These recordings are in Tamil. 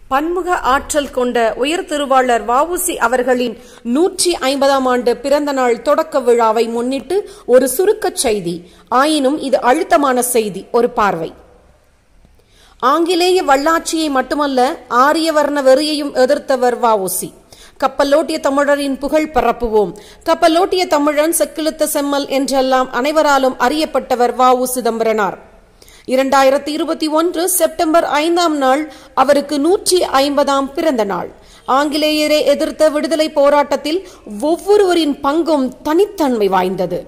பன்முக ஆற்றல் கொண்ட உயர் திருவாளர் வஉசி அவர்களின் நூற்றி ஐம்பதாம் ஆண்டு பிறந்த நாள் தொடக்க விழாவை முன்னிட்டு ஒரு சுருக்கச் செய்தி ஆயினும் இது அழுத்தமான செய்தி ஒரு பார்வை ஆங்கிலேய வல்லாட்சியை மட்டுமல்ல ஆரியவர்ண வெறியையும் எதிர்த்தவர் வஉசி கப்பலோட்டிய தமிழரின் புகழ் பரப்புவோம் கப்பலோட்டிய தமிழன் செக்கிழுத்த செம்மல் என்றெல்லாம் அனைவராலும் அறியப்பட்டவர் வஉ சிதம்பரனார் இரண்டாயிரத்தி இருபத்தி ஒன்று செப்டம்பர் ஐந்தாம் நாள் அவருக்கு நூற்றி ஐம்பதாம் பிறந்த நாள் ஆங்கிலேயரை எதிர்த்த விடுதலை போராட்டத்தில் ஒவ்வொருவரின் பங்கும் தனித்தன்மை வாய்ந்தது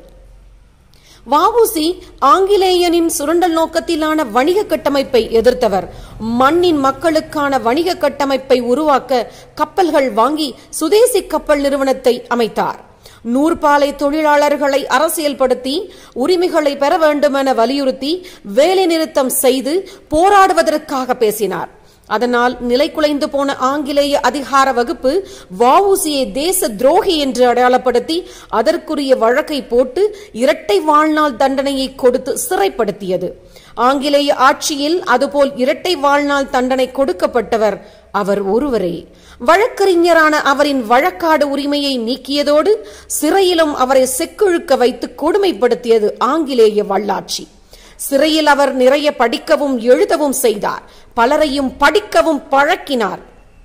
வஉசி ஆங்கிலேயனின் சுரண்டல் நோக்கத்திலான வணிக கட்டமைப்பை எதிர்த்தவர் மண்ணின் மக்களுக்கான வணிக கட்டமைப்பை உருவாக்க கப்பல்கள் வாங்கி சுதேசி கப்பல் நிறுவனத்தை அமைத்தார் நூற்பாலை தொழிலாளர்களை அரசியல்படுத்தி உரிமைகளை பெற வேண்டுமென வலியுறுத்தி வேலை நிறுத்தம் செய்து போராடுவதற்காக பேசினார் அதனால் நிலைக்குலைந்து போன ஆங்கிலேய அதிகார வகுப்பு வஉசியை தேச துரோகி என்று அடையாளப்படுத்தி அதற்குரிய வழக்கை போட்டு இரட்டை வாழ்நாள் தண்டனையை கொடுத்து சிறைப்படுத்தியது ஆங்கிலேய ஆட்சியில் அதுபோல் இரட்டை வாழ்நாள் தண்டனை கொடுக்கப்பட்டவர் அவர் ஒருவரே வழக்கறிஞரான அவரின் வழக்காடு உரிமையை நீக்கியதோடு சிறையிலும் அவரை செக்குழுக்க வைத்து கொடுமைப்படுத்தியது ஆங்கிலேய வல்லாட்சி சிறையில் அவர் நிறைய படிக்கவும் எழுதவும் செய்தார் பலரையும் படிக்கவும் பழக்கினார்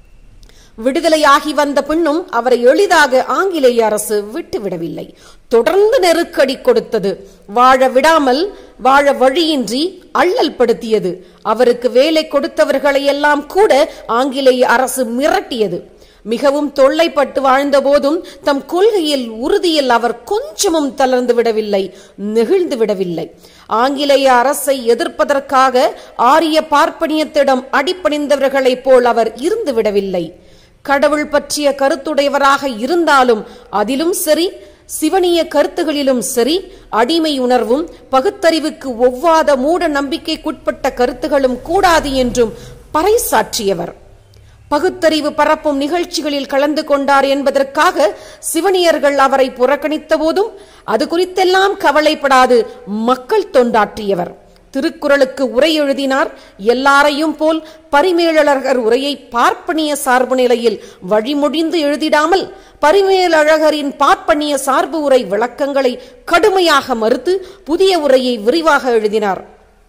விடுதலையாகி வந்த பின்னும் அவரை எளிதாக ஆங்கிலேய அரசு விட்டுவிடவில்லை தொடர்ந்து நெருக்கடி கொடுத்தது வாழ விடாமல் வாழ வழியின்றி அல்லல் படுத்தியது அவருக்கு வேலை கொடுத்தவர்களை எல்லாம் கூட ஆங்கிலேய அரசு மிரட்டியது மிகவும் தொல்லைப்பட்டு வாழ்ந்த போதும் தம் கொள்கையில் உறுதியில் அவர் கொஞ்சமும் தளர்ந்து விடவில்லை நெகிழ்ந்து விடவில்லை ஆங்கிலேய அரசை எதிர்ப்பதற்காக ஆரிய பார்ப்பனியத்திடம் அடிப்பணிந்தவர்களைப் போல் அவர் இருந்து விடவில்லை கடவுள் பற்றிய கருத்துடையவராக இருந்தாலும் அதிலும் சரி சிவனிய கருத்துகளிலும் சரி அடிமை உணர்வும் பகுத்தறிவுக்கு ஒவ்வாத மூட நம்பிக்கைக்குட்பட்ட கருத்துகளும் கூடாது என்றும் பறைசாற்றியவர் பகுத்தறிவு பரப்பும் நிகழ்ச்சிகளில் கலந்து கொண்டார் என்பதற்காக சிவனியர்கள் அவரை புறக்கணித்த போதும் அது குறித்தெல்லாம் கவலைப்படாது மக்கள் தொண்டாற்றியவர் திருக்குறளுக்கு உரை எழுதினார் எல்லாரையும் போல் பரிமேலழகர் உரையை பார்ப்பனிய சார்பு நிலையில் வழிமொழிந்து எழுதிடாமல் பரிமேலழகரின் பார்ப்பனிய சார்பு உரை விளக்கங்களை கடுமையாக மறுத்து புதிய உரையை விரிவாக எழுதினார்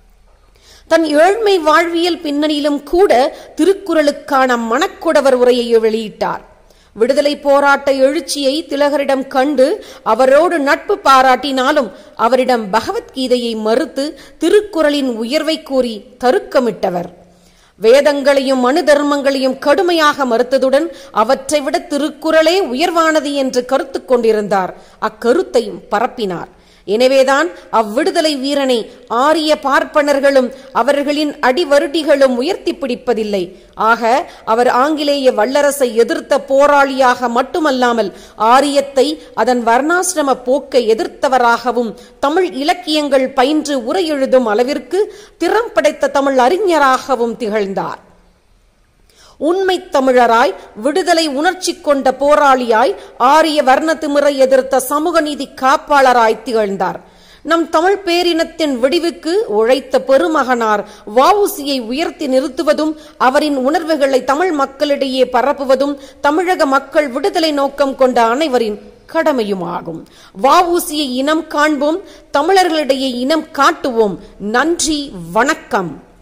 தன் ஏழ்மை வாழ்வியல் பின்னணியிலும் கூட திருக்குறளுக்கான மணக்குடவர் உரையை வெளியிட்டார் விடுதலை போராட்ட எழுச்சியை திலகரிடம் கண்டு அவரோடு நட்பு பாராட்டினாலும் அவரிடம் பகவத்கீதையை மறுத்து திருக்குறளின் உயர்வை கூறி தருக்கமிட்டவர் வேதங்களையும் மனு தர்மங்களையும் கடுமையாக மறுத்ததுடன் அவற்றை விட திருக்குறளே உயர்வானது என்று கருத்து கொண்டிருந்தார் அக்கருத்தையும் பரப்பினார் எனவேதான் அவ்விடுதலை வீரனை ஆரிய பார்ப்பனர்களும் அவர்களின் அடிவருடிகளும் உயர்த்தி பிடிப்பதில்லை ஆக அவர் ஆங்கிலேய வல்லரசை எதிர்த்த போராளியாக மட்டுமல்லாமல் ஆரியத்தை அதன் வர்ணாசிரம போக்கை எதிர்த்தவராகவும் தமிழ் இலக்கியங்கள் பயின்று உரை எழுதும் அளவிற்கு திறம் படைத்த தமிழ் அறிஞராகவும் திகழ்ந்தார் உண்மை தமிழராய் விடுதலை உணர்ச்சி கொண்ட போராளியாய் ஆரிய வர்ணத்திமுறை எதிர்த்த சமூக நீதி காப்பாளராய் திகழ்ந்தார் நம் தமிழ் பேரினத்தின் விடிவுக்கு உழைத்த பெருமகனார் வவுசியை உயர்த்தி நிறுத்துவதும் அவரின் உணர்வுகளை தமிழ் மக்களிடையே பரப்புவதும் தமிழக மக்கள் விடுதலை நோக்கம் கொண்ட அனைவரின் கடமையுமாகும் வவுசியை இனம் காண்போம் தமிழர்களிடையே இனம் காட்டுவோம் நன்றி வணக்கம்